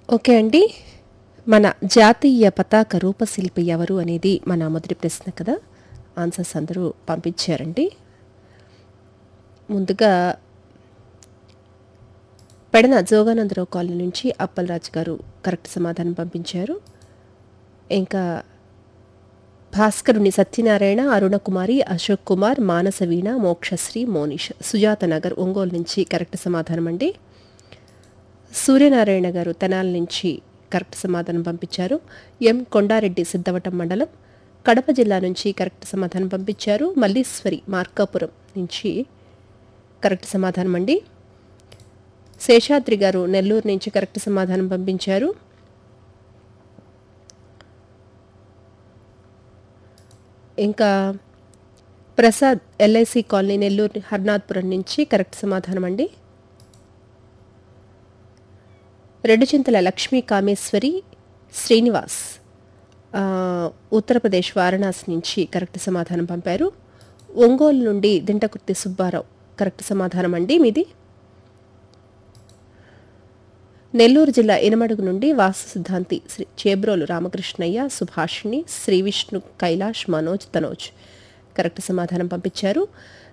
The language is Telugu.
ఓకే అండి మన జాతీయ పతాక రూపశిల్పి ఎవరు అనేది మన మొదటి ప్రశ్న కదా ఆన్సర్స్ అందరూ పంపించారండి ముందుగా పెడన జోగానందరావు కాలనీ నుంచి అప్పలరాజు గారు కరెక్ట్ సమాధానం పంపించారు ఇంకా భాస్కరుని సత్యనారాయణ అరుణకుమారి అశోక్ కుమార్ మానసవీణ మోక్షశ్రీ మోనిష్ సుజాత నగర్ ఒంగోలు నుంచి కరెక్ట్ సమాధానం అండి సూర్యనారాయణ గారు తెనాల నుంచి కరెక్ట్ సమాధానం పంపించారు ఎం కొండారెడ్డి సిద్ధవటం మండలం కడప జిల్లా నుంచి కరెక్ట్ సమాధానం పంపించారు మల్లీశ్వరి మార్కాపురం నుంచి కరెక్ట్ సమాధానం అండి శేషాద్రి గారు నెల్లూరు నుంచి కరెక్ట్ సమాధానం పంపించారు ఇంకా ప్రసాద్ ఎల్ఐసి కాలనీ నెల్లూరు హర్నాథ్పురం నుంచి కరెక్ట్ సమాధానం అండి రెండుచింతల లక్ష్మీ కామేశ్వరి శ్రీనివాస్ ఆ, ఉత్తరప్రదేశ్ వారణాసి నుంచి కరెక్ట్ సమాధానం పంపారు ఒంగోలు నుండి దింటకుర్తి సుబ్బారావు కరెక్ట్ సమాధానం అండి మీది నెల్లూరు జిల్లా ఇనమడుగు నుండి వాసు సిద్ధాంతి శ్రీ చేబ్రోలు రామకృష్ణయ్య సుభాషిణి శ్రీ విష్ణు కైలాష్ మనోజ్ తనోజ్ కరెక్ట్ సమాధానం పంపించారు